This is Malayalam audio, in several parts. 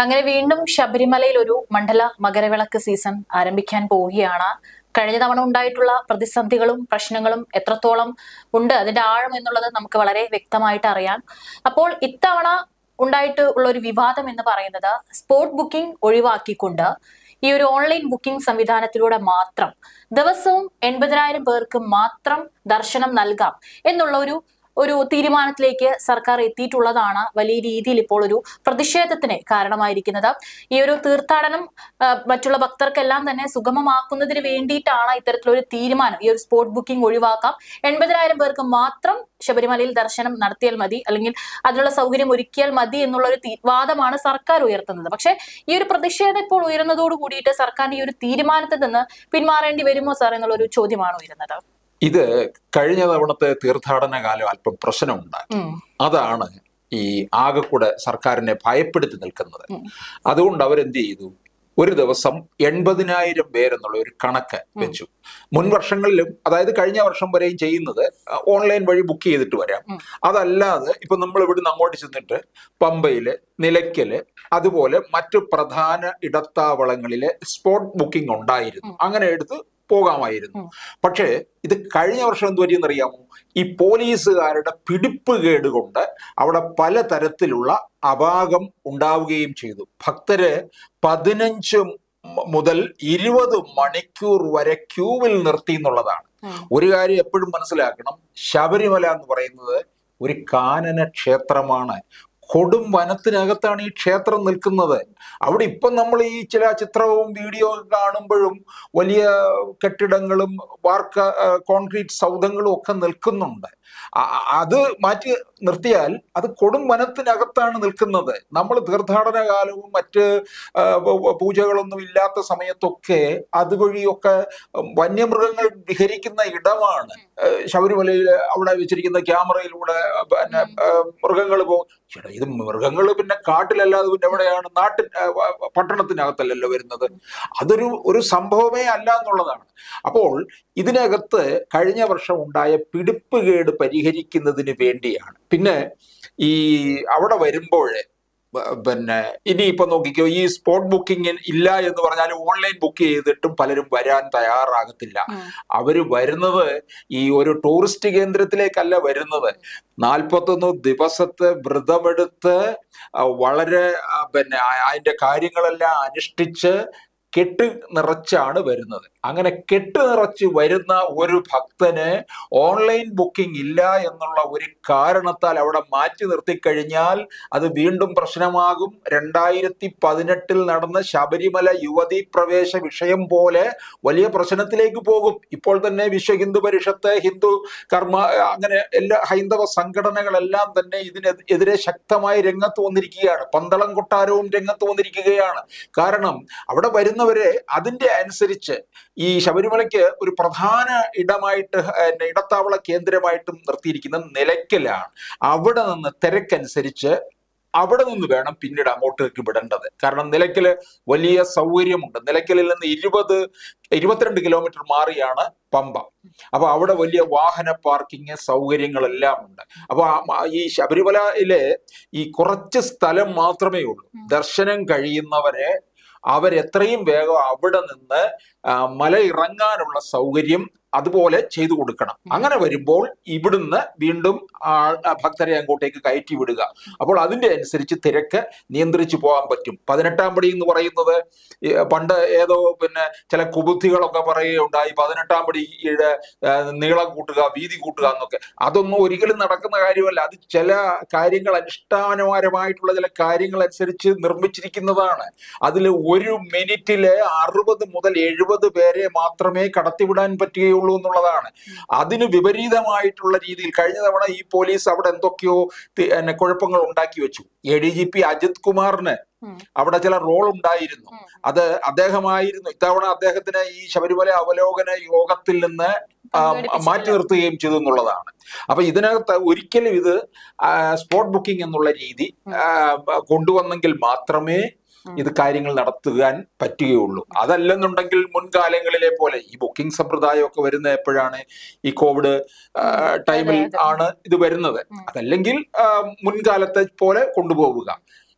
അങ്ങനെ വീണ്ടും ശബരിമലയിൽ ഒരു മണ്ഡല മകരവിളക്ക് സീസൺ ആരംഭിക്കാൻ പോവുകയാണ് കഴിഞ്ഞ തവണ ഉണ്ടായിട്ടുള്ള പ്രതിസന്ധികളും പ്രശ്നങ്ങളും എത്രത്തോളം ഉണ്ട് അതിന്റെ ആഴം എന്നുള്ളത് നമുക്ക് വളരെ വ്യക്തമായിട്ട് അറിയാം അപ്പോൾ ഇത്തവണ ഉണ്ടായിട്ട് ഉള്ള ഒരു വിവാദം എന്ന് പറയുന്നത് സ്പോട്ട് ബുക്കിംഗ് ഒഴിവാക്കിക്കൊണ്ട് ഈ ഒരു ഓൺലൈൻ ബുക്കിംഗ് സംവിധാനത്തിലൂടെ മാത്രം ദിവസവും എൺപതിനായിരം പേർക്ക് മാത്രം ദർശനം നൽകാം എന്നുള്ള ഒരു ഒരു തീരുമാനത്തിലേക്ക് സർക്കാർ എത്തിയിട്ടുള്ളതാണ് വലിയ രീതിയിൽ ഇപ്പോൾ ഒരു പ്രതിഷേധത്തിന് കാരണമായിരിക്കുന്നത് ഈ ഒരു തീർത്ഥാടനം ആ, മറ്റുള്ള ഭക്തർക്കെല്ലാം തന്നെ സുഗമമാക്കുന്നതിന് വേണ്ടിയിട്ടാണ് ഇത്തരത്തിലൊരു തീരുമാനം ഈ ഒരു സ്പോട്ട് ബുക്കിംഗ് ഒഴിവാക്കാം എൺപതിനായിരം പേർക്ക് മാത്രം ശബരിമലയിൽ ദർശനം നടത്തിയാൽ മതി അല്ലെങ്കിൽ അതിനുള്ള സൗകര്യം ഒരുക്കിയാൽ മതി എന്നുള്ള ഒരു തീ- വാദമാണ് സർക്കാർ ഉയർത്തുന്നത് പക്ഷേ ഈ ഒരു പ്രതിഷേധം ഇപ്പോൾ ഉയർന്നതോട് കൂടിയിട്ട് സർക്കാരിന്റെ ഈ ഒരു തീരുമാനത്തിൽ നിന്ന് പിന്മാറേണ്ടി വരുമോ സാർ എന്നുള്ള ഒരു ചോദ്യമാണ് ഉയരുന്നത് ഇത് കഴിഞ്ഞ തവണത്തെ തീർത്ഥാടന കാലം അല്പം പ്രശ്നമുണ്ടായി ഉം. അതാണ് ഈ ആകെക്കൂടെ സർക്കാരിനെ ഭയപ്പെടുത്തി നിൽക്കുന്നത് ഉം. അതുകൊണ്ട് അവരെന്ത് ചെയ്തു ഒരു ദിവസം എൺപതിനായിരം പേരെന്നുള്ള ഒരു കണക്ക് വെച്ചു മുൻ വർഷങ്ങളിലും അതായത് കഴിഞ്ഞ വർഷം വരെയും ചെയ്യുന്നത് ഓൺലൈൻ വഴി ബുക്ക് ചെയ്തിട്ട് വരാം ഉം. അതല്ലാതെ ഇപ്പൊ നമ്മൾ ഇവിടുന്ന് അങ്ങോട്ട് ചെന്നിട്ട് പമ്പയില് നിലയ്ക്കല് അതുപോലെ മറ്റു പ്രധാന ഇടത്താവളങ്ങളിലെ സ്പോട്ട് ബുക്കിംഗ് ഉണ്ടായിരുന്നു അങ്ങനെ എടുത്ത് പോകാമായിരുന്നു ഉം. പക്ഷേ ഇത് കഴിഞ്ഞ വർഷം എന്ത് പറ്റിയെന്ന് അറിയാമോ ഈ പോലീസുകാരുടെ പിടിപ്പ് കേട് കൊണ്ട് അവിടെ പലതരത്തിലുള്ള അപാകം ഉണ്ടാവുകയും ചെയ്തു ഭക്തര് പതിനഞ്ച് മ- മുതൽ ഇരുപത് മണിക്കൂർ വരെ ക്യൂവിൽ നിർത്തി എന്നുള്ളതാണ് ഉം. ഒരു കാര്യം എപ്പോഴും മനസ്സിലാക്കണം ശബരിമല എന്ന് പറയുന്നത് ഒരു കാനന ക്ഷേത്രമാണ് കൊടും വനത്തിനകത്താണ് ഈ ക്ഷേത്രം നിൽക്കുന്നത് അവിടെ ഇപ്പം നമ്മൾ ഈ ചില ചിത്രവും വീഡിയോ ഒക്കെ കാണുമ്പോഴും വലിയ കെട്ടിടങ്ങളും വാർക്ക ആ, കോൺക്രീറ്റ് സൗധങ്ങളും ഒക്കെ നിൽക്കുന്നുണ്ട് ആ- ആ- അത് മാറ്റി നിർത്തിയാൽ അത് കൊടും വനത്തിനകത്താണ് നിൽക്കുന്നത് നമ്മൾ തീർത്ഥാടന കാലവും മറ്റ് ആ, പ- പ- പൂജകളൊന്നും ഇല്ലാത്ത സമയത്തൊക്കെ അതുവഴിയൊക്കെ വന്യമൃഗങ്ങൾ വിഹരിക്കുന്ന ഇടമാണ് ശബരിമലയിൽ അവിടെ വെച്ചിരിക്കുന്ന ക്യാമറയിലൂടെ പിന്നെ മൃഗങ്ങൾ പോകും ചേട്ടാ ഇത് മൃഗങ്ങൾ പിന്നെ കാട്ടിലല്ലാതെ പിന്നെ എവിടെയാണ് നാട്ടിൽ ആ, വ- പട്ടണത്തിനകത്തല്ലല്ലോ വരുന്നത് അതൊരു ഒരു സംഭവമേ അല്ല എന്നുള്ളതാണ് അപ്പോൾ ഇതിനകത്ത് കഴിഞ്ഞ വർഷം ഉണ്ടായ പിടിപ്പുകേട് പരിഹരിക്കുന്നതിന് വേണ്ടിയാണ് പിന്നെ ഈ അവിടെ വരുമ്പോഴേ ബ- പിന്നെ ഇനിയിപ്പോ നോക്കിക്കോ ഈ സ്പോട്ട് ബുക്കിംഗ് ഇല്ല എന്ന് പറഞ്ഞാൽ ഓൺലൈൻ ബുക്ക് ചെയ്തിട്ടും പലരും വരാൻ തയ്യാറാകത്തില്ല ഉം. അവര് വരുന്നത് ഈ ഒരു ടൂറിസ്റ്റ് കേന്ദ്രത്തിലേക്കല്ല വരുന്നത് നാൽപ്പത്തൊന്ന് ദിവസത്തെ വ്രതമെടുത്ത് ആ, വളരെ ആ, പിന്നെ ആ- അതിന്റെ കാര്യങ്ങളെല്ലാം അനുഷ്ഠിച്ച് കെട്ട് നിറച്ചാണ് വരുന്നത് അങ്ങനെ കെട്ട് നിറച്ച് വരുന്ന ഒരു ഭക്തന് ഓൺലൈൻ ബുക്കിംഗ് ഇല്ല എന്നുള്ള ഒരു കാരണത്താൽ അവിടെ മാറ്റി നിർത്തിക്കഴിഞ്ഞാൽ അത് വീണ്ടും പ്രശ്നമാകും രണ്ടായിരത്തി പതിനെട്ടിൽ നടന്ന ശബരിമല യുവതി പ്രവേശ വിഷയം പോലെ വലിയ പ്രശ്നത്തിലേക്ക് പോകും ഇപ്പോൾ തന്നെ വിശ്വ ഹിന്ദു പരിഷത്ത് ഹിന്ദു കർമ്മ അങ്ങനെ എല്ലാ ഹൈന്ദവ സംഘടനകളെല്ലാം തന്നെ ഇതിനെതിരെ ശക്തമായി രംഗത്ത് വന്നിരിക്കുകയാണ് പന്തളം കൊട്ടാരവും രംഗത്ത് വന്നിരിക്കുകയാണ് കാരണം അവിടെ വരുന്നവരെ അതിന്റെ അനുസരിച്ച് ഈ ശബരിമലയ്ക്ക് ഒരു പ്രധാന ഇടമായിട്ട് പിന്നെ ഇടത്താവള കേന്ദ്രമായിട്ടും നിർത്തിയിരിക്കുന്നത് നിലയ്ക്കലാണ് അവിടെ നിന്ന് തിരക്കനുസരിച്ച് അവിടെ നിന്ന് വേണം പിന്നീട് അങ്ങോട്ടേക്ക് വിടേണ്ടത് കാരണം നിലയ്ക്കല് വലിയ സൗകര്യമുണ്ട് നിലയ്ക്കലിൽ നിന്ന് ഇരുപത് ഇരുപത്തിരണ്ട് കിലോമീറ്റർ മാറിയാണ് പമ്പ അപ്പൊ അവിടെ വലിയ വാഹന പാർക്കിംഗ് സൗകര്യങ്ങളെല്ലാം ഉണ്ട് അപ്പൊ ആ- ആ ഈ ശബരിമലയിലെ ഈ കുറച്ച് സ്ഥലം മാത്രമേ ഉള്ളൂ ദർശനം കഴിയുന്നവരെ അവരെത്രയും വേഗം അവിടെ നിന്ന് ആ, മല ഇറങ്ങാനുള്ള സൗകര്യം അതുപോലെ ചെയ്തു കൊടുക്കണം അങ്ങനെ വരുമ്പോൾ ഇവിടുന്ന് വീണ്ടും ആ ആ ഭക്തരെ അങ്ങോട്ടേക്ക് കയറ്റി വിടുക അപ്പോൾ അതിന്റെ അനുസരിച്ച് തിരക്ക് നിയന്ത്രിച്ചു പോകാൻ പറ്റും പതിനെട്ടാം പടി എന്ന് പറയുന്നത് ഈ പണ്ട് ഏതോ പിന്നെ ചില കുബുദ്ധികളൊക്കെ പറയുകയുണ്ടായി പതിനെട്ടാം പടിയുടെ ആ, നീളം കൂട്ടുക വീതി കൂട്ടുക എന്നൊക്കെ അതൊന്നും ഒരിക്കലും നടക്കുന്ന കാര്യമല്ല അത് ചില കാര്യങ്ങൾ അനുഷ്ഠാനപരമായിട്ടുള്ള ചില കാര്യങ്ങൾ അനുസരിച്ച് നിർമ്മിച്ചിരിക്കുന്നതാണ് അതിൽ ഒരു മിനിറ്റില് അറുപത് മുതൽ എഴുപത് പേരെ മാത്രമേ കടത്തിവിടാൻ പറ്റുകയുള്ളൂ എന്നുള്ളതാണ് അതിന് വിപരീതമായിട്ടുള്ള രീതിയിൽ കഴിഞ്ഞ തവണ ഈ പോലീസ് അവിടെ എന്തൊക്കെയോ തി- പിന്നെ കുഴപ്പങ്ങൾ ഉണ്ടാക്കി വെച്ചു A D G P Ajith കുമാറിന് ഉം. അവിടെ ചില റോൾ ഉണ്ടായിരുന്നു ഉം. അത് അദ്ദേഹമായിരുന്നു ഇത്തവണ അദ്ദേഹത്തിന് ഈ ശബരിമല അവലോകന യോഗത്തിൽ നിന്ന് ആ, പങ്കെടുപ്പിച്ചിട്ടില്ല. മാറ്റി നിർത്തുകയും ചെയ്തു എന്നുള്ളതാണ് അപ്പൊ ഇതിനകത്ത് ഒരിക്കലും ഇത് സ്പോട്ട് ബുക്കിംഗ് എന്നുള്ള രീതി ആ, കൊണ്ടുവന്നെങ്കിൽ മാത്രമേ ഇത് കാര്യങ്ങൾ നടത്തുവാൻ പറ്റുകയുള്ളൂ അതല്ലെന്നുണ്ടെങ്കിൽ മുൻകാലങ്ങളിലെ പോലെ ഈ ബുക്കിംഗ് സമ്പ്രദായമൊക്കെ വരുന്ന എപ്പോഴാണ് ഈ കോവിഡ് ആ, ടൈമിൽ അതെ, അതെ. ആണ് ഇത് വരുന്നത് ഉം. അതല്ലെങ്കിൽ ആ, മുൻകാലത്തെ പോലെ കൊണ്ടുപോവുക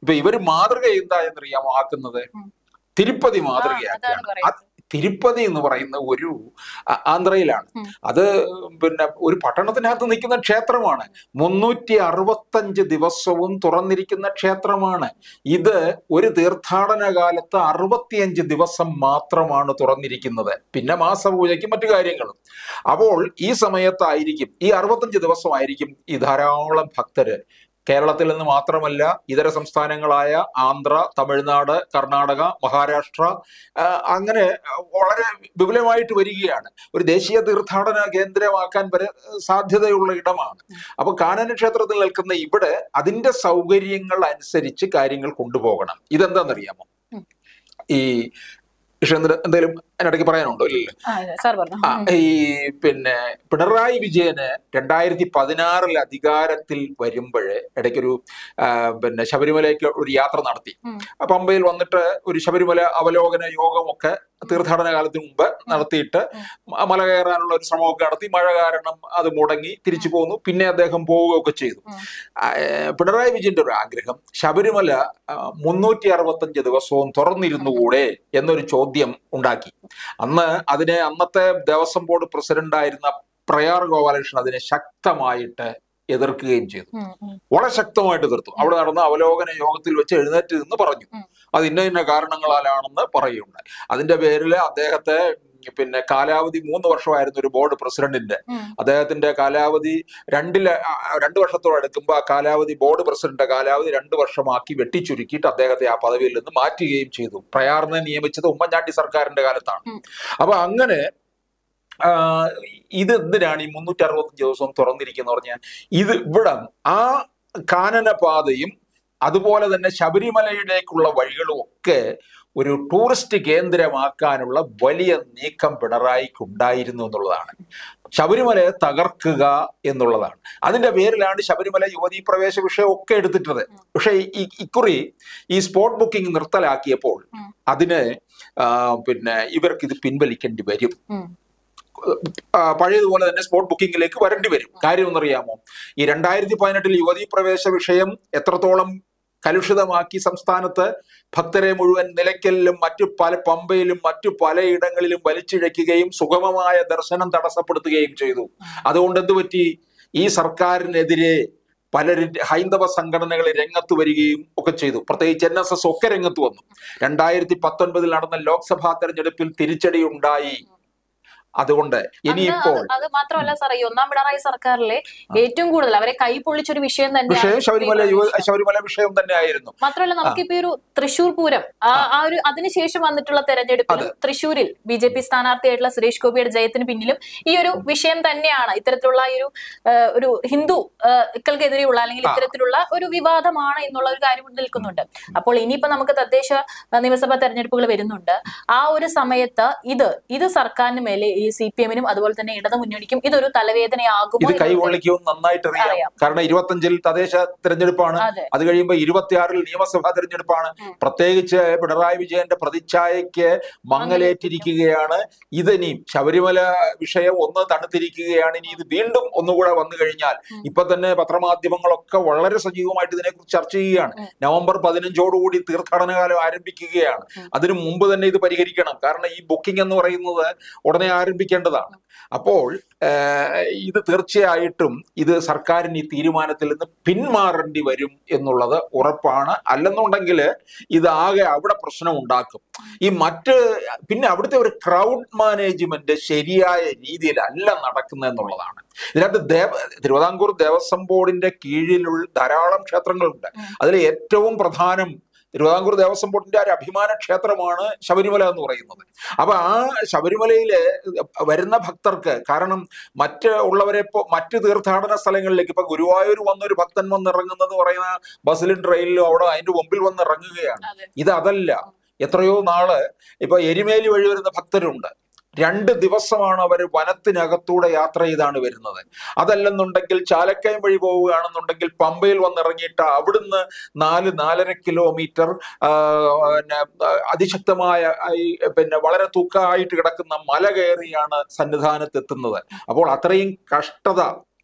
ഇപ്പൊ ഇവര് മാതൃക എന്താ എന്നറിയാമോ ആക്കുന്നത് ഉം. തിരുപ്പതി അതാണ് മാതൃകയാക്കുകയാണ് പറയുന്നത്. അത് തിരുപ്പതി എന്ന് പറയുന്ന ഒരു ആ- ആന്ധ്രയിലാണ് ഉം. അത് പിന്നെ ഒരു പട്ടണത്തിനകത്ത് നിൽക്കുന്ന ക്ഷേത്രമാണ് മുന്നൂറ്റി അറുപത്തഞ്ച് ദിവസവും തുറന്നിരിക്കുന്ന ക്ഷേത്രമാണ് ഇത് ഒരു തീർത്ഥാടന കാലത്ത് അറുപത്തിയഞ്ച് ദിവസം മാത്രമാണ് തുറന്നിരിക്കുന്നത് പിന്നെ മാസപൂജയ്ക്കും മറ്റു കാര്യങ്ങളും അപ്പോൾ ഈ സമയത്തായിരിക്കും ഈ അറുപത്തഞ്ച് ദിവസമായിരിക്കും ഈ ധാരാളം ഭക്തര് കേരളത്തിൽ നിന്ന് മാത്രമല്ല ഇതര സംസ്ഥാനങ്ങളായ ആന്ധ്ര തമിഴ്നാട് കർണാടക മഹാരാഷ്ട്ര ആ, അങ്ങനെ വളരെ വിപുലമായിട്ട് വരികയാണ് ഒരു ദേശീയ തീർത്ഥാടന കേന്ദ്രമാക്കാൻ വരെ സാധ്യതയുള്ള ഇടമാണ് അപ്പൊ കാനന ക്ഷേത്രത്തിൽ നിൽക്കുന്ന ഇവിടെ അതിന്റെ സൗകര്യങ്ങൾ അനുസരിച്ച് കാര്യങ്ങൾ കൊണ്ടുപോകണം ഇതെന്താണെന്നറിയാമോ ഉം. ഈ ഇഷേന്ദ്ര എന്തെങ്കിലും അതിനിടയ്ക്ക് പറയാനുണ്ടോ ഇല്ലല്ലോ ആ, സാർ പറഞ്ഞു ആ, ഈ പിന്നെ പിണറായി വിജയന് രണ്ടായിരത്തി പതിനാറിൽ അധികാരത്തിൽ വരുമ്പോഴേ ഇടയ്ക്കൊരു ആ, പിന്നെ ശബരിമലയ്ക്ക് ഒരു യാത്ര നടത്തി ഉം. ആ പമ്പയിൽ വന്നിട്ട് ഒരു ശബരിമല അവലോകന യോഗമൊക്കെ തീർത്ഥാടന കാലത്തിന് മുമ്പ് നടത്തിയിട്ട് മ- മല കയറാനുള്ള ഒരു ശ്രമമൊക്കെ നടത്തി മഴ കാരണം അത് മുടങ്ങി തിരിച്ചു പോന്നു പിന്നെ അദ്ദേഹം പോവുകയൊക്കെ ചെയ്തു ഉം. ആ, ഏ, പിണറായി വിജയന്റെ ഒരു ആഗ്രഹം ശബരിമല മുന്നൂറ്റി അറുപത്തഞ്ച് ദിവസവും തുറന്നിരുന്നുകൂടെ എന്നൊരു ചോദ്യം ഉണ്ടാക്കി അന്ന് അതിനെ അന്നത്തെ ദേവസ്വം ബോർഡ് പ്രസിഡന്റ് ആയിരുന്ന പ്രയാർ ഗോപാലകൃഷ്ണൻ അതിനെ ശക്തമായിട്ട് എതിർക്കുകയും ചെയ്തു ഉം, ഉം. വളരെ ശക്തമായിട്ട് എതിർത്തു അവിടെ നടന്ന അവലോകന യോഗത്തിൽ വെച്ച് എഴുന്നേറ്റ് നിന്ന് പറഞ്ഞു ഉം. അത് ഇന്ന ഇന്ന കാരണങ്ങളാലാണെന്ന് പറയുണ്ടായി അതിന്റെ പേരിൽ അദ്ദേഹത്തെ പിന്നെ കാലാവധി മൂന്ന് വർഷമായിരുന്നു ഒരു ബോർഡ് പ്രസിഡന്റിന്റെ ഉം. അദ്ദേഹത്തിന്റെ കാലാവധി രണ്ടില് ആ, രണ്ട് വർഷത്തോട് അടുക്കുമ്പോൾ ആ കാലാവധി ബോർഡ് പ്രസിഡന്റ് കാലാവധി രണ്ട് വർഷമാക്കി വെട്ടിച്ചുരുക്കിയിട്ട് അദ്ദേഹത്തെ ആ പദവിയിൽ നിന്ന് മാറ്റുകയും ചെയ്തു പ്രയാറിനെ നിയമിച്ചത് ഉമ്മൻചാണ്ടി സർക്കാരിന്റെ കാലത്താണ് ഉം. അപ്പൊ അങ്ങനെ ആ, ഇത് എന്തിനാണ് ഈ മുന്നൂറ്റി അറുപത്തഞ്ച് ദിവസവും തുറന്നിരിക്കുന്ന പറഞ്ഞാൽ ഇത് ഇവിടെ ആ കാനന പാതയും അതുപോലെ തന്നെ ശബരിമലയിലേക്കുള്ള വഴികളും ഒക്കെ ഒരു ടൂറിസ്റ്റ് കേന്ദ്രമാക്കാനുള്ള വലിയ നീക്കം പിണറായിക്ക് ഉണ്ടായിരുന്നു എന്നുള്ളതാണ് ശബരിമലയെ തകർക്കുക എന്നുള്ളതാണ് അതിന്റെ പേരിലാണ് ശബരിമല യുവതീ പ്രവേശ വിഷയം ഒക്കെ എടുത്തിട്ടത് പക്ഷേ ഈ ഇക്കുറി ഈ സ്പോട്ട് ബുക്കിംഗ് നിർത്തലാക്കിയപ്പോൾ ഉം. അതിന് ആ, പിന്നെ ഇവർക്ക് ഇത് പിൻവലിക്കേണ്ടി വരും ഉം. ആ, പഴയതുപോലെ തന്നെ സ്പോട്ട് ബുക്കിംഗിലേക്ക് വരേണ്ടി വരും കാര്യം എന്നറിയാമോ ഈ രണ്ടായിരത്തി പതിനെട്ടിൽ യുവതീ പ്രവേശ വിഷയം എത്രത്തോളം കലുഷിതമാക്കി സംസ്ഥാനത്ത് ഭക്തരെ മുഴുവൻ നിലയ്ക്കലിലും മറ്റു പല പമ്പയിലും മറ്റു പലയിടങ്ങളിലും വലിച്ചിഴയ്ക്കുകയും സുഗമമായ ദർശനം തടസ്സപ്പെടുത്തുകയും ചെയ്തു അതുകൊണ്ട് എന്ത് പറ്റി ഈ സർക്കാരിനെതിരെ പലരും ഹൈന്ദവ സംഘടനകൾ രംഗത്ത് വരികയും ഒക്കെ ചെയ്തു പ്രത്യേകിച്ച് എൻ എസ് എസ് ഒക്കെ രംഗത്ത് വന്നു രണ്ടായിരത്തി പത്തൊൻപതിൽ നടന്ന ലോക്സഭാ തെരഞ്ഞെടുപ്പിൽ തിരിച്ചടി ഉണ്ടായി അതുകൊണ്ട് അന്ന് ഇനിയിപ്പോൾ അത് അത് മാത്രമല്ല സാർ ഈ ഒന്നാം പിണറായി സർക്കാരിലെ ഏറ്റവും കൂടുതൽ അവരെ കൈ പൊള്ളിച്ചൊരു വിഷയം വിഷയം തന്നെയാണ് ശബരിമല സ്ത്രീ യുവ പ്രവേശനം. ശബരിമല വിഷയം തന്നെ ആയിരുന്നു മാത്രമല്ല നമുക്കിപ്പോ ഈ ഒരു തൃശൂർ പൂരം ആ ആ ഒരു അതിനുശേഷം വന്നിട്ടുള്ള തെരഞ്ഞെടുപ്പിലും തൃശൂരിൽ ബി ജെ പി സ്ഥാനാർത്ഥിയായിട്ടുള്ള സുരേഷ് ഗോപിയുടെ ജയത്തിന് പിന്നിലും ഈ ഒരു വിഷയം തന്നെയാണ് ഇത്തരത്തിലുള്ള ഈ ഒരു ആ, ഒരു ഹിന്ദു ക്കൾക്കെതിരെയുള്ള അല്ലെങ്കിൽ ഇത്തരത്തിലുള്ള ഒരു വിവാദമാണ് എന്നുള്ള ഒരു കാര്യം ഇവിടെ നിൽക്കുന്നുണ്ട് അപ്പോൾ ഇനിയിപ്പോ നമുക്ക് തദ്ദേശ ആ, നിയമസഭാ തെരഞ്ഞെടുപ്പുകൾ വരുന്നുണ്ട് ആ ഒരു സമയത്ത് ഇത് ഇത് സർക്കാരിന് മേലെ ഈ സി പി എമ്മിനും അതുപോലെ തന്നെ ഇടതു മുന്നണിക്കും ഇതൊരു തലവേദനയാകുമോ ഇത് എന്നുള്ളത് കൈകൊള്ളിക്കും നന്നായിട്ട് അറിയാം അറിയാം. കാരണം ഇരുപത്തഞ്ചിൽ തദ്ദേശ തെരഞ്ഞെടുപ്പാണ് അതെ അത് കഴിയുമ്പോൾ ഇരുപത്തിയാറിൽ നിയമസഭാ തെരഞ്ഞെടുപ്പാണ് ഉം. പ്രത്യേകിച്ച് പിണറായി വിജയന്റെ പ്രതിച്ഛായയ്ക്ക് മങ്ങലേറ്റിരിക്കുകയാണ് ഇതിനി ശബരിമല വിഷയം ഒന്ന് തണുത്തിരിക്കുകയാണ് ഇനി ഇത് വീണ്ടും ഒന്നുകൂടെ വന്നു കഴിഞ്ഞാൽ ഉം. ഇപ്പൊ തന്നെ പത്രമാധ്യമങ്ങളൊക്കെ വളരെ സജീവമായിട്ട് ഇതിനെക്കുറിച്ച് ചർച്ച ചെയ്യുകയാണ് ഉം. നവംബർ പതിനഞ്ചോടുകൂടി തീർത്ഥാടന കാലം ആരംഭിക്കുകയാണ് ഉം. അതിനു മുമ്പ് തന്നെ ഇത് പരിഹരിക്കണം കാരണം ഈ ബുക്കിംഗ് എന്ന് പറയുന്നത് ഉടനെ ആരംഭിക്കേണ്ടതാണ് അപ്പോൾ ഏഹ്, ഇത് തീർച്ചയായിട്ടും ഇത് സർക്കാരിന് ഈ തീരുമാനത്തിൽ നിന്ന് പിന്മാറേണ്ടി വരും എന്നുള്ളത് ഉറപ്പാണ് അല്ലെന്നുണ്ടെങ്കിൽ ഇത് ആകെ അവിടെ പ്രശ്നം ഉണ്ടാക്കും ഈ മറ്റ് പിന്നെ അവിടുത്തെ ഒരു ക്രൗഡ് മാനേജ്മെന്റ് ശരിയായ രീതിയിലല്ല നടക്കുന്നത് എന്നുള്ളതാണ് ഇതിനകത്ത് ദേവ തിരുവിതാംകൂർ ദേവസ്വം ബോർഡിന്റെ കീഴിലുള്ള ധാരാളം ക്ഷേത്രങ്ങളുണ്ട് ഉം. അതിൽ ഏറ്റവും പ്രധാനം തിരുവിതാംകൂർ ദേവസ്വം ബോർഡിന്റെ ഒരു അഭിമാന ക്ഷേത്രമാണ് ശബരിമല എന്ന് പറയുന്നത് അപ്പൊ ആ ശബരിമലയില് വരുന്ന ഭക്തർക്ക് കാരണം മറ്റ് ഉള്ളവരെ ഇപ്പോ മറ്റ് തീർത്ഥാടന സ്ഥലങ്ങളിലേക്ക് ഇപ്പൊ ഗുരുവായൂർ വന്നൊരു ഭക്തൻ വന്ന് ഇറങ്ങുന്നത് പറയുന്ന ബസ്സിലും ട്രെയിനിലും അവിടെ അതിന്റെ മുമ്പിൽ വന്ന് ഇറങ്ങുകയാണ് അതെ ഇത് അതല്ല എത്രയോ നാള് ഇപ്പൊ എരിമേലി വഴി വരുന്ന ഭക്തരുണ്ട് രണ്ട് ദിവസമാണ് അവർ വനത്തിനകത്തൂടെ യാത്ര ചെയ്താണ് വരുന്നത് അതല്ലെന്നുണ്ടെങ്കിൽ ചാലക്കയം വഴി പോവുകയാണെന്നുണ്ടെങ്കിൽ പമ്പയിൽ വന്നിറങ്ങിയിട്ട് അവിടുന്ന് നാല് നാലര കിലോമീറ്റർ ആ, പിന്നെ ആ, അതിശക്തമായ ആ, ഈ പിന്നെ വളരെ തൂക്കമായിട്ട് കിടക്കുന്ന മല കയറിയാണ് സന്നിധാനത്ത് എത്തുന്നത് അപ്പോൾ അത്രയും കഷ്ടത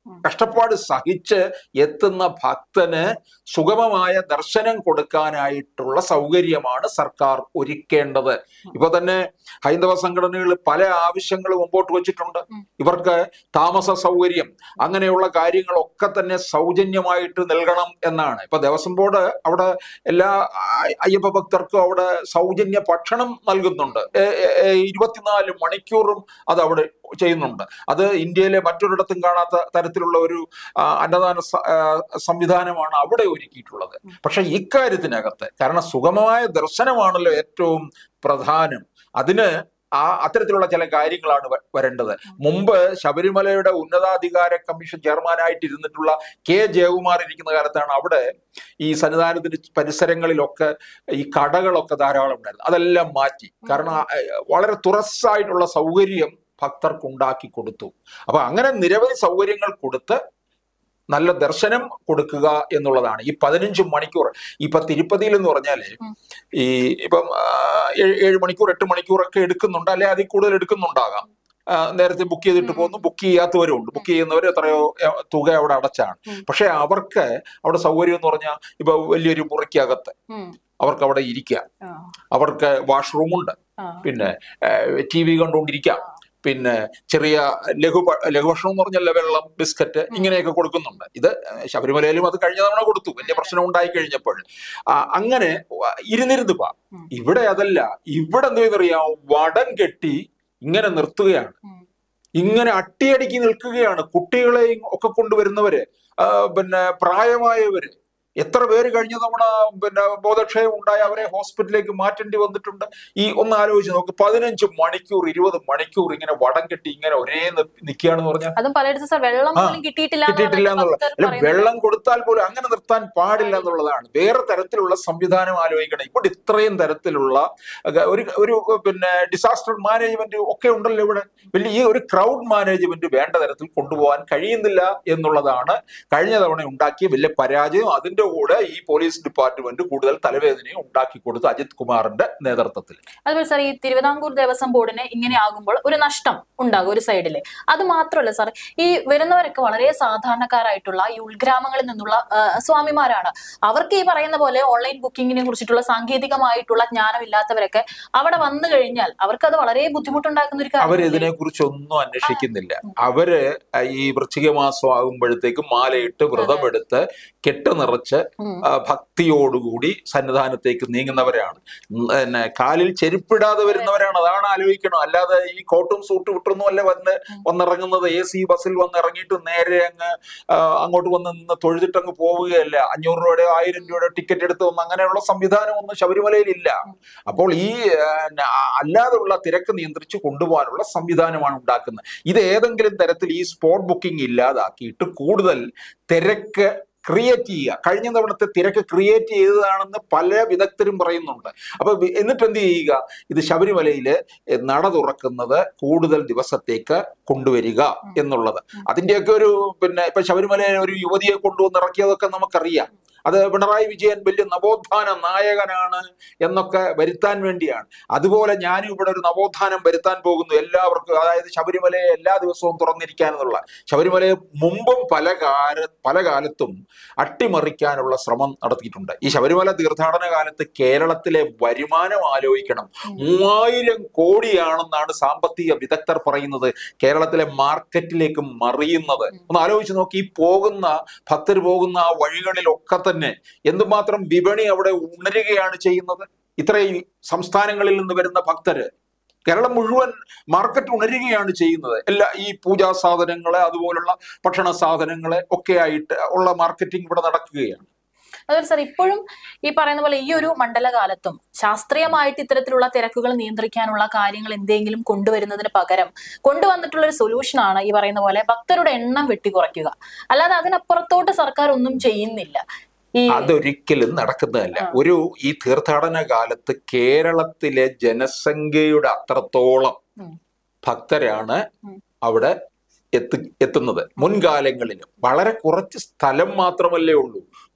കഷ്ടപ്പാട് സഹിച്ച് എത്തുന്ന ഭക്തന് സുഗമമായ ദർശനം കൊടുക്കാനായിട്ടുള്ള സൗകര്യമാണ് സർക്കാർ ഒരുക്കേണ്ടത് ഇപ്പൊ തന്നെ ഹൈന്ദവ സംഘടനകൾ പല ആവശ്യങ്ങൾ മുമ്പോട്ട് വെച്ചിട്ടുണ്ട് ഉം. ഇവർക്ക് താമസ സൗകര്യം അങ്ങനെയുള്ള കാര്യങ്ങളൊക്കെ തന്നെ സൗജന്യമായിട്ട് നൽകണം എന്നാണ് ഇപ്പൊ ദേവസ്വം ബോർഡ് അവിടെ എല്ലാ ആ- അയ്യപ്പ ഭക്തർക്കും അവിടെ സൗജന്യ ഭക്ഷണം നൽകുന്നുണ്ട് ഏ- ഏ- ഏ, ഇരുപത്തിനാല് മണിക്കൂറും അത് അവിടെ ചെയ്യുന്നുണ്ട് അത് ഇന്ത്യയിലെ മറ്റൊരിടത്തും കാണാത്ത തരത്തിലുള്ള ഒരു ആ, അന്നദാന സ- ആ, സംവിധാനമാണ് അവിടെ ഒരുക്കിയിട്ടുള്ളത് പക്ഷെ ഇക്കാര്യത്തിനകത്ത് കാരണം സുഗമമായ ദർശനമാണല്ലോ ഏറ്റവും പ്രധാനം അതിന് ആ അത്തരത്തിലുള്ള ചില കാര്യങ്ങളാണ് വ- വരേണ്ടത് മുമ്പ് ശബരിമലയുടെ ഉന്നതാധികാര കമ്മീഷൻ ചെയർമാനായിട്ട് ഇരുന്നിട്ടുള്ള കെ ജയകുമാർ ഇരിക്കുന്ന കാലത്താണ് അവിടെ ഈ സന്നിധാനത്തിന്റെ പരിസരങ്ങളിലൊക്കെ ഈ കടകളൊക്കെ ധാരാളം ഉണ്ടായിരുന്നു അതെല്ലാം മാറ്റി കാരണം ആ, വളരെ തുറസ്സായിട്ടുള്ള സൗകര്യം ഭക്തർക്ക് ഉണ്ടാക്കി കൊടുത്തു അപ്പൊ അങ്ങനെ നിരവധി സൗകര്യങ്ങൾ കൊടുത്ത് നല്ല ദർശനം കൊടുക്കുക എന്നുള്ളതാണ് ഈ പതിനഞ്ച് മണിക്കൂർ ഇപ്പൊ തിരുപ്പതിയിൽ എന്ന് പറഞ്ഞാല് ഉം. ഈ ഇപ്പം ആ, ഏഴ് ഏഴ് മണിക്കൂർ എട്ട് മണിക്കൂർ ഒക്കെ എടുക്കുന്നുണ്ട് അല്ലെ അതിൽ കൂടുതൽ എടുക്കുന്നുണ്ടാകാം ആ, നേരത്തെ ബുക്ക് ചെയ്തിട്ട് ഉം. പോകുന്നു ബുക്ക് ചെയ്യാത്തവരും ഉണ്ട് ബുക്ക് ചെയ്യുന്നവർ എത്രയോ എ, തുക അവിടെ അടച്ചാണ് ഉം. പക്ഷെ അവർക്ക് അവിടെ സൗകര്യം എന്ന് പറഞ്ഞാൽ ഇപ്പൊ വലിയൊരു മുറിക്കകത്ത് ഉം. അവർക്ക് അവിടെ ഇരിക്കാം ആ. അവർക്ക് വാഷ്റൂം ഉണ്ട് ആ. പിന്നെ ടി വി കണ്ടുകൊണ്ടിരിക്കാം പിന്നെ ചെറിയ ലഘു ഭ- ലഘുഭക്ഷണം എന്ന് പറഞ്ഞാൽ വെള്ളം ബിസ്ക്കറ്റ് ഇങ്ങനെയൊക്കെ കൊടുക്കുന്നുണ്ട് ഇത് ശബരിമലയിലും അത് കഴിഞ്ഞ തവണ കൊടുത്തു വലിയ പ്രശ്നം ഉണ്ടായി കഴിഞ്ഞപ്പോൾ ആ, അങ്ങനെ വ- ഇരുന്നിരുന്ന് പാ ഉം. ഇവിടെ അതല്ല ഇവിടെ എന്ത് ചെയ്യുന്നറിയാം വടം കെട്ടി ഇങ്ങനെ നിർത്തുകയാണ് ഉം. ഇങ്ങനെ അട്ടിയടിക്ക് നിൽക്കുകയാണ് കുട്ടികളെയും ഒക്കെ കൊണ്ടുവരുന്നവര് ആ, പിന്നെ പ്രായമായവര് എത്ര പേര് കഴിഞ്ഞ തവണ പിന്നെ ബോധക്ഷയം ഉണ്ടായി അവരെ ഹോസ്പിറ്റലിലേക്ക് മാറ്റേണ്ടി വന്നിട്ടുണ്ട് ഈ ഒന്ന് ആലോചിച്ച് നോക്ക് പതിനഞ്ച് മണിക്കൂർ ഇരുപത് മണിക്കൂർ ഇങ്ങനെ വടം കെട്ടി ഇങ്ങനെ ഒരേ നിൽക്കുകയാണെന്ന് പറഞ്ഞാൽ അതും പലയിടത്തും സാർ വെള്ളം ആ, പോലും കിട്ടിയിട്ടില്ല കിട്ടിയിട്ടില്ല എന്നാണ് എന്നുള്ള ഭക്തർ അല്ല പറയുന്നത്. വെള്ളം കൊടുത്താൽ പോലും അങ്ങനെ നിർത്താൻ പാടില്ല എന്നുള്ളതാണ് വേറെ തരത്തിലുള്ള സംവിധാനം ആലോചിക്കണം ഇവിടെ ഇത്രയും തരത്തിലുള്ള അഹ് ഒരു ഒരു പിന്നെ ഡിസാസ്റ്റർ മാനേജ്മെന്റ് ഒക്കെ ഉണ്ടല്ലോ ഇവിടെ വലിയ ഈ ഒരു ക്രൗഡ് മാനേജ്മെന്റ് വേണ്ട തരത്തിൽ കൊണ്ടുപോകാൻ കഴിയുന്നില്ല എന്നുള്ളതാണ് കഴിഞ്ഞ തവണ ഉണ്ടാക്കിയ വലിയ പരാജയം അതിന്റെ കൂടെ ഈ പോലീസ് ഡിപ്പാർട്ട്മെന്റ് കൂടുതൽ തലവേദനയും ഉണ്ടാക്കി കൊടുത്തു അജിത് കുമാറിന്റെ നേതൃത്വത്തിൽ അതുപോലെ സാർ ഈ തിരുവിതാംകൂർ ദേവസ്വം ബോർഡിന് ഇങ്ങനെ ആകുമ്പോൾ ഒരു നഷ്ടം ഉണ്ടാകും ഒരു സൈഡില് അത് മാത്രമല്ല സാർ ഈ വരുന്നവരൊക്കെ വളരെ സാധാരണക്കാരായിട്ടുള്ള ഈ ഉൾഗ്രാമങ്ങളിൽ നിന്നുള്ള ആ, സ്വാമിമാരാണ് അവർക്ക് ഈ പറയുന്ന പോലെ ഓൺലൈൻ ബുക്കിങ്ങിനെ കുറിച്ചിട്ടുള്ള സാങ്കേതികമായിട്ടുള്ള ജ്ഞാനമില്ലാത്തവരൊക്കെ അവിടെ വന്നു കഴിഞ്ഞാൽ അവർക്ക് അത് വളരെ ബുദ്ധിമുട്ടുണ്ടാക്കുന്ന ഒരു അവർ കാര്യം ഇതിനെ കുറിച്ച് ഒന്നും അന്വേഷിക്കുന്നില്ല അവര് ഈ വൃശ്ചിക മാസം ആകുമ്പോഴത്തേക്കും മാലയിട്ട് വ്രതമെടുത്ത് കെട്ട് നിറച്ച് ഉം. ആ, ഭക്തിയോടുകൂടി സന്നിധാനത്തേക്ക് നീങ്ങുന്നവരാണ് ഉം, പിന്നെ കാലിൽ ചെരുപ്പിടാതെ വരുന്നവരാണ് അതാണ് ആലോചിക്കണം അല്ലാതെ ഈ കോട്ടും സൂട്ടും ഇട്ടൊന്നും അല്ല വന്ന് വന്നിറങ്ങുന്നത് എ സി ബസ്സിൽ വന്ന് ഇറങ്ങിയിട്ട് നേരെ അങ്ങ് ആ, അങ്ങോട്ട് വന്ന് നിന്ന് തൊഴുതിട്ട് അങ്ങ് പോവുകയല്ല അഞ്ഞൂറ് രൂപയുടെ ആയിരം രൂപയുടെ ടിക്കറ്റ് എടുത്ത് വന്ന് അങ്ങനെയുള്ള സംവിധാനം ഒന്നും ശബരിമലയിൽ ഇല്ല അപ്പോൾ ഈ ആ, ന- അല്ലാതെയുള്ള തിരക്ക് നിയന്ത്രിച്ച് കൊണ്ടുപോകാനുള്ള സംവിധാനമാണ് ഉണ്ടാക്കുന്നത് ഇത് ഏതെങ്കിലും തരത്തിൽ ഈ സ്പോട്ട് ബുക്കിംഗ് ഇല്ലാതാക്കിയിട്ട് കൂടുതൽ തിരക്ക് ക്രിയേറ്റ് ചെയ്യുക കഴിഞ്ഞ തവണത്തെ തിരക്ക് ക്രിയേറ്റ് ചെയ്തതാണെന്ന് പല വിദഗ്ധരും പറയുന്നുണ്ട് അപ്പൊ വി- എന്നിട്ട് എന്ത് ചെയ്യുക ഇത് ശബരിമലയില് നട തുറക്കുന്നത് കൂടുതൽ ദിവസത്തേക്ക് കൊണ്ടുവരിക എന്നുള്ളത് അതിന്റെയൊക്കെ ഒരു പിന്നെ ഇപ്പൊ ശബരിമലയിൽ ഒരു യുവതിയെ കൊണ്ടുവന്ന് ഇറക്കിയതൊക്കെ നമുക്കറിയാം അത് പിണറായി വിജയൻ വലിയ നവോത്ഥാന നായകനാണ് എന്നൊക്കെ വരുത്താൻ വേണ്ടിയാണ് അതുപോലെ ഞാനും ഇവിടെ ഒരു നവോത്ഥാനം വരുത്താൻ പോകുന്നു എല്ലാവർക്കും അതായത് ശബരിമലയെ എല്ലാ ദിവസവും തുറന്നിരിക്കാൻ എന്നുള്ള ശബരിമലയെ മുമ്പും പല കാല പല കാലത്തും അട്ടിമറിക്കാനുള്ള ശ്രമം നടത്തിയിട്ടുണ്ട് ഈ ശബരിമല തീർത്ഥാടന കാലത്ത് കേരളത്തിലെ വരുമാനം ആലോചിക്കണം മൂവായിരം കോടിയാണെന്നാണ് സാമ്പത്തിക വിദഗ്ധർ പറയുന്നത് കേരളത്തിലെ മാർക്കറ്റിലേക്ക് മറിയുന്നത് ഒന്ന് ആലോചിച്ച് നോക്കി ഈ പോകുന്ന ഭക്തർ പോകുന്ന ആ വഴികളിലൊക്കെ തന്നെ എന്തുമാത്രം വിപണി അവിടെ ഉണരുകയാണ് ചെയ്യുന്നത് ഇത്രയും സംസ്ഥാനങ്ങളിൽ നിന്ന് വരുന്ന ഭക്തര് കേരളം മുഴുവൻ മാർക്കറ്റ് ഉണരുകയാണ് ചെയ്യുന്നത് എല്ലാ ഈ പൂജാ സാധനങ്ങള് അതുപോലുള്ള ഭക്ഷണ സാധനങ്ങള് ഒക്കെ ആയിട്ട് ഉള്ള മാർക്കറ്റിംഗ് ഇവിടെ നടക്കുകയാണ് അതുപോലെ സാർ ഇപ്പോഴും ഈ പറയുന്ന പോലെ ഈ ഒരു മണ്ഡലകാലത്തും ശാസ്ത്രീയമായിട്ട് ഇത്തരത്തിലുള്ള തിരക്കുകൾ നിയന്ത്രിക്കാനുള്ള കാര്യങ്ങൾ എന്തെങ്കിലും കൊണ്ടുവരുന്നതിന് പകരം കൊണ്ടുവന്നിട്ടുള്ള ഒരു സൊല്യൂഷനാണ് ഈ പറയുന്ന പോലെ ഭക്തരുടെ എണ്ണം വെട്ടിക്കുറയ്ക്കുക അല്ലാതെ അതിനപ്പുറത്തോട്ട് സർക്കാർ ഒന്നും ചെയ്യുന്നില്ല ഈ അതൊരിക്കലും നടക്കുന്നതല്ല ആ. ഒരു ഈ തീർത്ഥാടന കാലത്ത് കേരളത്തിലെ ജനസംഖ്യയുടെ അത്രത്തോളം ഉം. ഭക്തരാണ് ഉം. അവിടെ എത്തി എത്തുന്നത് മുൻകാലങ്ങളിലും വളരെ കുറച്ച് സ്ഥലം മാത്രമല്ലേ ഉള്ളൂ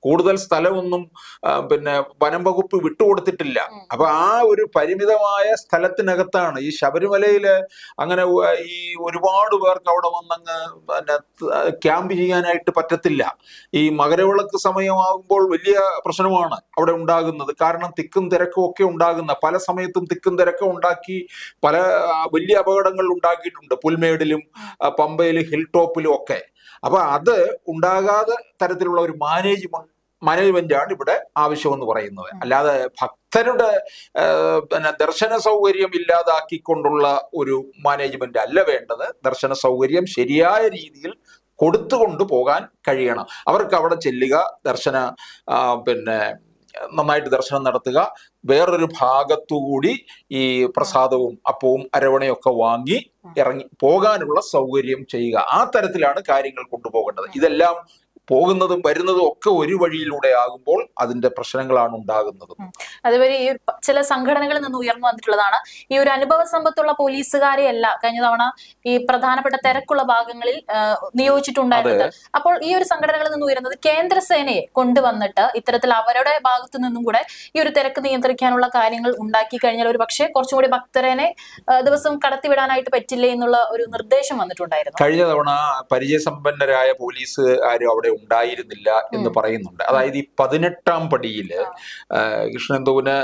കൂടുതൽ സ്ഥലമൊന്നും ആ, പിന്നെ വനം വകുപ്പ് വിട്ടുകൊടുത്തിട്ടില്ല അപ്പൊ ആ ഒരു പരിമിതമായ സ്ഥലത്തിനകത്താണ് ഈ ശബരിമലയില് അങ്ങനെ ഉ- ഈ ഒരുപാട് പേർക്ക് അവിടെ വന്നങ്ങ് പിന്നെ ക്യാമ്പ് ചെയ്യാനായിട്ട് പറ്റത്തില്ല ഈ മകരവിളക്ക് സമയമാകുമ്പോൾ വലിയ പ്രശ്നമാണ് അവിടെ ഉണ്ടാകുന്നത് കാരണം തിക്കും തിരക്കും ഒക്കെ ഉണ്ടാകുന്ന പല സമയത്തും തിക്കും തിരക്കും ഉണ്ടാക്കി പല ആ, വലിയ അപകടങ്ങൾ ഉണ്ടാക്കിയിട്ടുണ്ട് പുൽമേടിലും ആ, പമ്പയിലും ഹിൽ ടോപ്പിലും ഒക്കെ അപ്പൊ അത് ഉണ്ടാകാതെ തരത്തിലുള്ള ഒരു മാനേജ്മെന്റ് മാനേജ്മെന്റ് ആണ് ഇവിടെ ആവശ്യമെന്ന് പറയുന്നത് അല്ലാതെ ഭക്തരുടെ ആ, പിന്നെ ദർശന സൗകര്യം ഇല്ലാതാക്കിക്കൊണ്ടുള്ള ഒരു മാനേജ്മെന്റ് അല്ല വേണ്ടത് ദർശന സൗകര്യം ശരിയായ രീതിയിൽ കൊടുത്തുകൊണ്ട് പോകാൻ കഴിയണം അവർക്ക് അവിടെ ചെല്ലുക ദർശന ആ, പിന്നെ നന്നായിട്ട് ദർശനം നടത്തുക വേറൊരു ഭാഗത്തുകൂടി ഈ പ്രസാദവും അപ്പവും അരവണയും ഒക്കെ വാങ്ങി ഇറങ്ങി പോകാനുള്ള സൗകര്യം ചെയ്യുക ആ തരത്തിലാണ് കാര്യങ്ങൾ കൊണ്ടുപോകേണ്ടത് ഇതെല്ലാം പോകുന്നതും വരുന്നതും ഒക്കെ ഒരു വഴിയിലൂടെ ആകുമ്പോൾ അതിന്റെ പ്രശ്നങ്ങളാണ് ഉണ്ടാകുന്നത് അതുപോലെ ഈ ഒരു പ- ചില സംഘടനകളിൽ നിന്ന് ഉയർന്നു വന്നിട്ടുള്ളതാണ് ഈ ഒരു അനുഭവ സമ്പത്തുള്ള പോലീസുകാരെ അല്ല കഴിഞ്ഞ തവണ ഈ പ്രധാനപ്പെട്ട തിരക്കുള്ള ഭാഗങ്ങളിൽ ആ, നിയോഗിച്ചിട്ടുണ്ടായിരുന്നത് അപ്പോൾ ഈ ഒരു സംഘടനകളിൽ നിന്ന് ഉയരുന്നത് കേന്ദ്ര സേനയെ കൊണ്ടുവന്നിട്ട് ഇത്തരത്തിൽ അവരുടെ ഭാഗത്തു നിന്നും കൂടെ ഈ ഒരു തിരക്ക് നിയന്ത്രിക്കാനുള്ള കാര്യങ്ങൾ ഉണ്ടാക്കി കഴിഞ്ഞാൽ ഒരു പക്ഷേ കുറച്ചും കൂടി ഭക്തരനെ ആ, ദിവസം കടത്തിവിടാനായിട്ട് പറ്റില്ലേ എന്നുള്ള ഒരു നിർദ്ദേശം വന്നിട്ടുണ്ടായിരുന്നു കഴിഞ്ഞ തവണ പരിചയസമ്പന്നരായ പോലീസുകാരും അവിടെ ഉണ്ടായിരുന്നില്ല എന്ന് പറയുന്നുണ്ട് അതായത് ഈ പതിനെട്ടാം പടിയില് ആ, കൃഷ്ണന്തുവിന്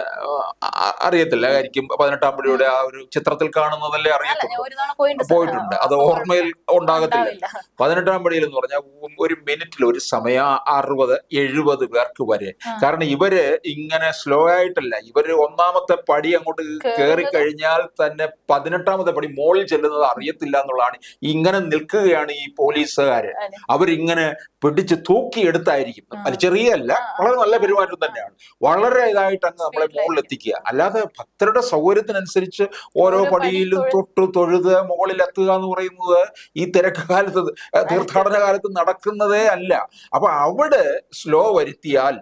ആ- അറിയത്തില്ല ആയിരിക്കും പതിനെട്ടാം പടിയുടെ ആ ഒരു ചിത്രത്തിൽ കാണുന്നതല്ലേ അല്ല അറിയത്തുള്ളൂ ഞാൻ ഒരു തവണ പോയിട്ടുണ്ട് സർ. പോയിട്ടുണ്ട് അത് ഓർമ്മയിൽ ഉണ്ടാകത്തില്ല ഉണ്ടാവില്ല. പതിനെട്ടാം പടിയിൽ എന്ന് പറഞ്ഞാൽ ഒരു മിനിറ്റിൽ ഒരു സമയം അറുപത് എഴുപത് പേർക്ക് വരെ ആ. കാരണം ഇവര് ഇങ്ങനെ സ്ലോ ആയിട്ടല്ല ഇവര് ഒന്നാമത്തെ പടി അങ്ങോട്ട് കയറി കഴിഞ്ഞാൽ തന്നെ പതിനെട്ടാമത്തെ പടി മോളിൽ ചെല്ലുന്നത് അറിയത്തില്ല എന്നുള്ളതാണ് ഇങ്ങനെ നിൽക്കുകയാണ് ഈ പോലീസുകാര് അതെ. അവരിങ്ങനെ പിടിച്ച് തൂക്കിയെടുത്തായിരിക്കും ആ. അത് ചെറിയല്ല ആ, ആ. വളരെ നല്ല പെരുമാറ്റം തന്നെയാണ് വളരെ ഇതായിട്ട് അങ്ങ് നമ്മളെ Speed ലായിരിക്കും. മുകളിൽ എത്തിക്കുക അല്ലാതെ ഭക്തരുടെ സൗകര്യത്തിനനുസരിച്ച് ഓരോ ഓരോ പടി പടിയിലും തൊഴു- തൊട്ട് തൊഴുത് മുകളിൽ എത്തുക എന്ന് പറയുന്നത് ഈ തിരക്ക് കാലത്ത് ഏഹ് തീർത്ഥാടന കാലത്ത് നടക്കുന്നതേ അല്ല അപ്പൊ അവിടെ സ്ലോ വരുത്തിയാൽ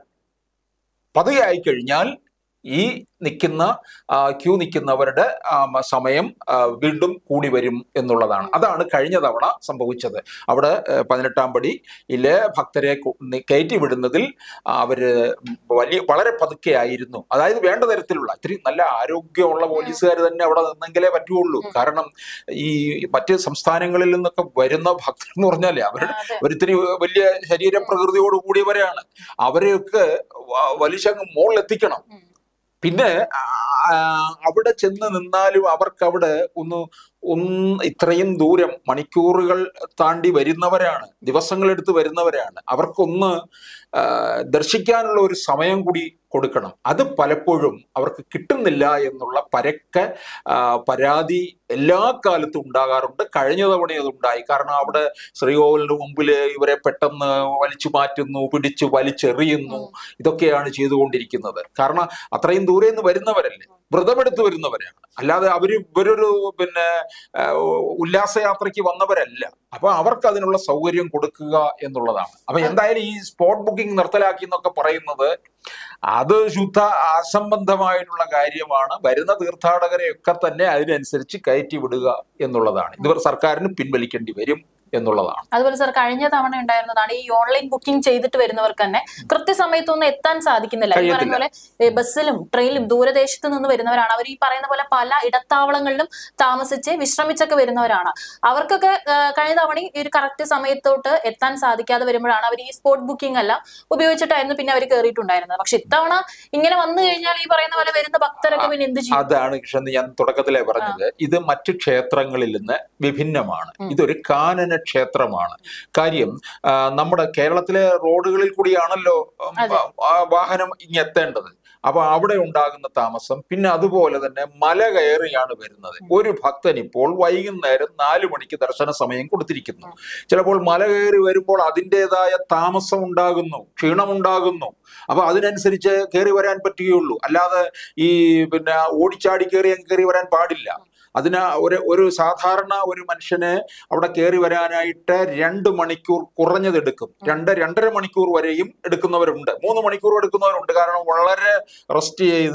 പതുകയായി കഴിഞ്ഞാൽ ഈ നിൽക്കുന്ന ക്യൂ നിൽക്കുന്നവരുടെ ആ, മ- സമയം ആ, വീണ്ടും കൂടി വരും എന്നുള്ളതാണ് അതാണ് കഴിഞ്ഞ തവണ സംഭവിച്ചത് അവിടെ ഏഹ്, പതിനെട്ടാം പടിയിലെ ഭക്തരെ കു- നി- കയറ്റി വിടുന്നതിൽ ആ, അവര് വലിയ വളരെ പതുക്കെ ആയിരുന്നു അതായത് വേണ്ട തരത്തിലുള്ള ഇത്തിരി നല്ല ആരോഗ്യമുള്ള പോലീസുകാർ തന്നെ അവിടെ നിന്നെങ്കിലേ പറ്റുള്ളൂ കാരണം ഈ മറ്റ് സംസ്ഥാനങ്ങളിൽ നിന്നൊക്കെ വരുന്ന ഭക്തർ എന്ന് പറഞ്ഞാലേ അവരുടെ അതെ. ഒരിത്തിരി വലിയ ശരീരപ്രകൃതിയോട് കൂടിയവരെയാണ് അവരെയൊക്കെ വ- വലിച്ചങ്ങ് മുകളിലെത്തിക്കണം ഉം. പിന്നെ ആ, അവിടെ ചെന്ന് നിന്നാലും അവർക്ക് അവിടെ ഒന്ന് ഒന്ന് ഇത്രയും ദൂരം മണിക്കൂറുകൾ താണ്ടി വരുന്നവരാണ് ദിവസങ്ങളെടുത്ത് വരുന്നവരാണ് അവർക്കൊന്ന് ആ, ദർശിക്കാനുള്ള ഒരു സമയം കൂടി കൊടുക്കണം അത് പലപ്പോഴും അവർക്ക് കിട്ടുന്നില്ല എന്നുള്ള പരക്കെ ആ, പരാതി എല്ലാ കാലത്തും ഉണ്ടാകാറുണ്ട് കഴിഞ്ഞ തവണ അത് ഉണ്ടായി കാരണം അവിടെ ശ്രീകോവിലിന് മുമ്പിൽ ഇവരെ പെട്ടെന്ന് വലിച്ചു മാറ്റുന്നു പിടിച്ചു വലിച്ചെറിയുന്നു ഇതൊക്കെയാണ് ചെയ്തുകൊണ്ടിരിക്കുന്നത് കാരണം അത്രയും ദൂരെ നിന്ന് വരുന്നവരല്ലേ വ്രതമെടുത്ത് വരുന്നവരാണ് അല്ലാതെ അവര് ഇവരൊരു പിന്നെ ആ, ഉല്ലാസയാത്രയ്ക്ക് വന്നവരല്ല അപ്പൊ അവർക്ക് അതിനുള്ള സൗകര്യം കൊടുക്കുക എന്നുള്ളതാണ് അപ്പൊ എന്തായാലും ഈ സ്പോട്ട് ബുക്കിംഗ് നിർത്തലാക്കി എന്നൊക്കെ പറയുന്നത് അത് ശുദ്ധ അസംബന്ധമായിട്ടുള്ള കാര്യമാണ് വരുന്ന തീർത്ഥാടകരെയൊക്കെ തന്നെ അതിനനുസരിച്ച് കയറ്റി വിടുക എന്നുള്ളതാണ് ഇത് സർക്കാരിന് പിൻവലിക്കേണ്ടി വരും എന്നുള്ളതാണ് അതുപോലെ സാർ കഴിഞ്ഞ തവണ ഉണ്ടായിരുന്നതാണ് ഈ ഓൺലൈൻ ബുക്കിംഗ് ചെയ്തിട്ട് വരുന്നവർക്ക് തന്നെ കൃത്യസമയത്തൊന്നും എത്താൻ സാധിക്കുന്നില്ല ഈ പറയുന്ന പോലെ ഏ, ബസ്സിലും ട്രെയിനിലും ദൂരദേശത്ത് നിന്ന് വരുന്നവരാണ് അവർ ഈ പറയുന്ന പോലെ പല ഇടത്താവളങ്ങളിലും താമസിച്ച് വിശ്രമിച്ചൊക്കെ വരുന്നവരാണ് അവർക്കൊക്കെ ആ, കഴിഞ്ഞ തവണ ഈ ഒരു കറക്റ്റ് സമയത്തോട്ട് എത്താൻ സാധിക്കാതെ വരുമ്പോഴാണ് അവർ ഈ സ്പോട്ട് ബുക്കിംഗ് എല്ലാം ഉപയോഗിച്ചിട്ടായിരുന്നു പിന്നെ അവർ കയറിയിട്ടുണ്ടായിരുന്നത് പക്ഷെ ഇത്തവണ ഇങ്ങനെ വന്നു കഴിഞ്ഞാൽ ഈ പറയുന്ന പോലെ വരുന്ന ഭക്തരൊക്കെ പിന്നെ എന്ത് ചെയ്യും അതാണ് കൃഷ്ണൻ ഞാൻ തുടക്കത്തിലേ പറഞ്ഞത് ഇത് മറ്റ് ക്ഷേത്രങ്ങളിൽ നിന്ന് വിഭിന്നമാണ് ഉം. ഇതൊരു കാനന ക്ഷേത്രമാണ് കാര്യം ആ, നമ്മുടെ കേരളത്തിലെ റോഡുകളിൽ കൂടിയാണല്ലോ ഉം, അതെ. ആ, വാഹനം ഇങ്ങെത്തേണ്ടത് അപ്പൊ അവിടെ ഉണ്ടാകുന്ന താമസം പിന്നെ അതുപോലെ തന്നെ മല കയറിയാണ് വരുന്നത് ഒരു ഭക്തൻ ഇപ്പോൾ വൈകുന്നേരം നാലു മണിക്ക് ദർശന സമയം കൊടുത്തിരിക്കുന്നു ചിലപ്പോൾ മല കയറി വരുമ്പോൾ അതിൻ്റെതായ താമസം ഉണ്ടാകുന്നു ക്ഷീണമുണ്ടാകുന്നു അപ്പൊ അതിനനുസരിച്ച് കയറി വരാൻ പറ്റുകയുള്ളൂ അല്ലാതെ ഈ പിന്നെ ഓടിച്ചാടി കയറി അങ്ങ് കയറി വരാൻ പാടില്ല അതിന് ഒരു ഒരു സാധാരണ ഒരു മനുഷ്യന് അവിടെ കയറി വരാനായിട്ട് രണ്ട് മണിക്കൂർ കുറഞ്ഞത് എടുക്കും രണ്ട് രണ്ടര മണിക്കൂർ വരെയും എടുക്കുന്നവരുണ്ട് മൂന്ന് മണിക്കൂർ എടുക്കുന്നവരുണ്ട് കാരണം വളരെ റെസ്റ്റ് ചെയ്ത്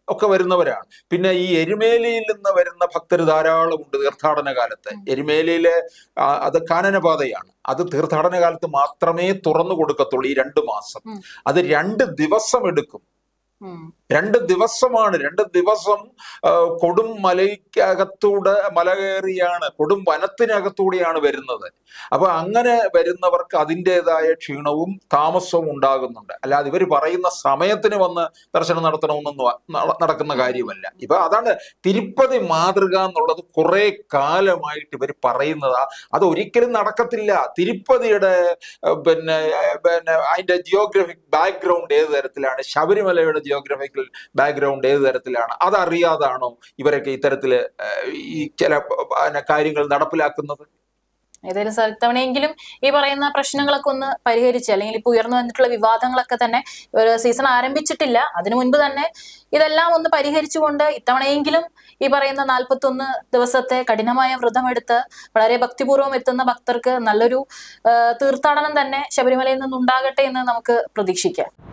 ഒക്കെ വരുന്നവരാണ് പിന്നെ ഈ എരുമേലിയിൽ നിന്ന് വരുന്ന ഭക്തർ ധാരാളമുണ്ട് തീർത്ഥാടന കാലത്ത് എരുമേലിയിലെ ആ, അത് കാനനപാതയാണ് അത് തീർത്ഥാടന കാലത്ത് മാത്രമേ തുറന്നു കൊടുക്കത്തുള്ളൂ ഈ രണ്ട് മാസം ഉം. അത് രണ്ട് ദിവസം എടുക്കും ഉം. രണ്ട് ദിവസമാണ് രണ്ട് ദിവസം ആ, കൊടും മലയ്ക്കകത്തൂടെ മല കയറിയാണ് കൊടും വനത്തിനകത്തൂടെയാണ് വരുന്നത് അപ്പൊ അങ്ങനെ വരുന്നവർക്ക് അതിൻ്റെതായ ക്ഷീണവും താമസവും ഉണ്ടാകുന്നുണ്ട് അല്ലാതെ ഇവർ പറയുന്ന സമയത്തിന് വന്ന് ദർശനം നടത്തണമെന്നൊന്നും നട- നടക്കുന്ന കാര്യമല്ല ഇപ്പൊ അതാണ് തിരുപ്പതി മാതൃക എന്നുള്ളത് കുറെ കാലമായിട്ട് ഇവർ പറയുന്നതാ അത് ഒരിക്കലും നടക്കത്തില്ല തിരുപ്പതിയുടെ ഏഹ്, പിന്നെ ഏഹ്, പിന്നെ അതിന്റെ ജിയോഗ്രഫിക് ബാക്ക്ഗ്രൗണ്ട് ഏത് തരത്തിലാണ് ശബരിമലയുടെ ജിയോഗ്രഫിക്കൽ ബാക്ക്ഗ്രൗണ്ട് ഏത് തരത്തിലാണ് അതറിയാതാണോ ഇവരൊക്കെ ഇത്തരത്തില് ഏഹ്, ഈ ചില പിന്നെ കാര്യങ്ങൾ നടപ്പിലാക്കുന്നത് ഏതായാലും സാർ ഇത്തവണയെങ്കിലും ഈ പറയുന്ന പ്രശ്നങ്ങളൊക്കെ ഒന്ന് പരിഹരിച്ച് അല്ലെങ്കിൽ ഇപ്പൊ ഉയർന്നു വന്നിട്ടുള്ള വിവാദങ്ങളൊക്കെ തന്നെ ഒരു സീസൺ ആരംഭിച്ചിട്ടില്ല അതിനു മുൻപ് തന്നെ ഇതെല്ലാം ഒന്ന് പരിഹരിച്ചുകൊണ്ട് ഇത്തവണയെങ്കിലും ഈ പറയുന്ന നാൽപ്പത്തി ഒന്ന് ദിവസത്തെ കഠിനമായ വ്രതമെടുത്ത് വളരെ ഭക്തിപൂർവ്വം എത്തുന്ന ഭക്തർക്ക് നല്ലൊരു ആ, തീർത്ഥാടനം തന്നെ ശബരിമലയിൽ നിന്നുണ്ടാകട്ടെ എന്ന് നമുക്ക് പ്രതീക്ഷിക്കാം